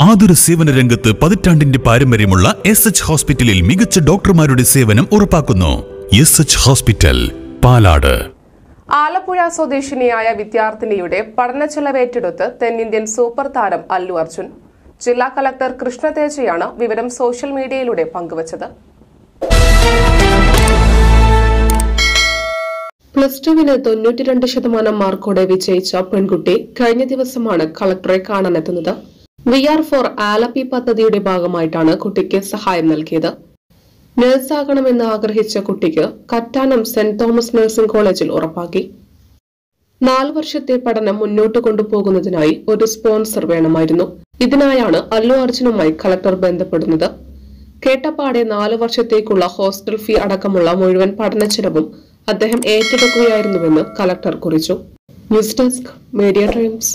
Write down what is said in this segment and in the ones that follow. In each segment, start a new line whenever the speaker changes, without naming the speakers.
ആതുര സേവന രംഗത്ത് പതിറ്റാണ്ടിന്റെ പാരമ്പര്യമുള്ള എസ് എച്ച് ഹോസ്പിറ്റലിൽ മികച്ച ഡോക്ടർമാരുടെ സേവനം ഉറപ്പാക്കുന്നു S H hospital Palad
Alappuzha സ്വദേശിനിയായ വിദ്യാർത്ഥിനിയുടെ പഠന ചെലവേറ്റെടുത്ത് തെന്നിന്ത്യൻ സൂപ്പർ താരം അല്ലു അർജുൻ ജില്ലാ കളക്ടർ കൃഷ്ണതേജയാണ് വിവരം സോഷ്യൽ മീഡിയയിലൂടെ പങ്കുവച്ചത് പ്ലസ് ടുവിന് തൊണ്ണൂറ്റിരണ്ട് ശതമാനം മാർക്കോടെ വിജയിച്ച പെൺകുട്ടി കഴിഞ്ഞ ദിവസമാണ് കളക്ടറെ കാണാനെത്തുന്നത് വി ആർ ഫോർ ആലപ്പി പദ്ധതിയുടെ ഭാഗമായിട്ടാണ് കുട്ടിക്ക് സഹായം നൽകിയത് നഴ്സാകണമെന്ന് ആഗ്രഹിച്ച കുട്ടിക്ക് കറ്റാനം സെന്റ് തോമസ് നഴ്സിംഗ് കോളേജിൽ ഉറപ്പാക്കി നാല് വർഷത്തെ പഠനം മുന്നോട്ട് കൊണ്ടുപോകുന്നതിനായി ഒരു സ്പോൺസർ വേണമായിരുന്നു ഇതിനായാണ് അല്ലു അർജുനുമായി കളക്ടർ ബന്ധപ്പെടുന്നത് കേട്ടപ്പാടെ നാല് വർഷത്തേക്കുള്ള ഹോസ്റ്റൽ ഫീ അടക്കമുള്ള മുഴുവൻ പഠന ചെലവും അദ്ദേഹം ഏറ്റെടുക്കുകയായിരുന്നുവെന്ന് കളക്ടർ കുറിച്ചു ന്യൂസ് ഡെസ്ക് മീഡിയ ടൈംസ്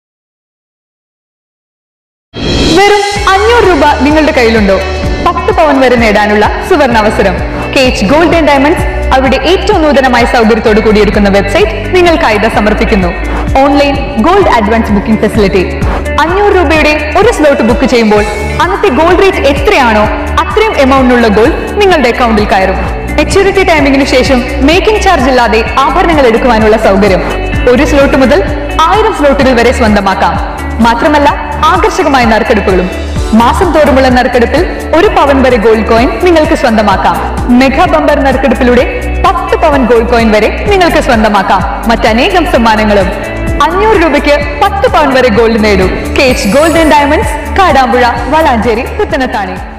വെറും അഞ്ഞൂറ് രൂപ നിങ്ങളുടെ കയ്യിലുണ്ടോ പത്ത് പവൻ വരെ നേടാനുള്ള സുവർണ അവസരം കേച്ച് ഗോൾഡ് ആൻഡ് ഡയമണ്ട്സ് അവരുടെ ഏറ്റവും നൂതനമായ സൗകര്യത്തോട് കൂടിയെടുക്കുന്ന വെബ്സൈറ്റ് നിങ്ങൾക്കായി ഇത് സമർപ്പിക്കുന്നു online gold advance booking facility അഞ്ഞൂറ് രൂപയുടെ ഒരു സ്ലോട്ട് ബുക്ക് ചെയ്യുമ്പോൾ അന്നത്തെ ഗോൾഡ് റേറ്റ് എത്രയാണോ അത്രയും എമൗണ്ടിനുള്ള ഗോൾഡ് നിങ്ങളുടെ അക്കൗണ്ടിൽ കയറും മെച്യൂരിറ്റി ടൈമിംഗിന് ശേഷം മേക്കിംഗ് ചാർജ് ഇല്ലാതെ ആഭരണങ്ങൾ എടുക്കുവാനുള്ള സൗകര്യം ഒരു സ്ലോട്ട് മുതൽ ആയിരം സ്ലോട്ടുകൾ വരെ സ്വന്തമാക്കാം മാത്രമല്ല ആകർഷകമായ നറുക്കെടുപ്പുകളും മാസം തോറുമുള്ള നറുക്കെടുപ്പിൽ ഒരു പവൻ വരെ ഗോൾഡ് കോയിൻ നിങ്ങൾക്ക് സ്വന്തമാക്കാം മെഗാ ബമ്പർ നറുക്കെടുപ്പിലൂടെ പത്ത് പവൻ ഗോൾഡ് കോയിൻ വരെ നിങ്ങൾക്ക് സ്വന്തമാക്കാം മറ്റനേകം സമ്മാനങ്ങളും അഞ്ഞൂറ് രൂപയ്ക്ക് പത്ത് പവൻ വരെ ഗോൾഡ് നേടൂ കേച്ച് gold and diamonds Kadampuzha Valanchery Puthanathani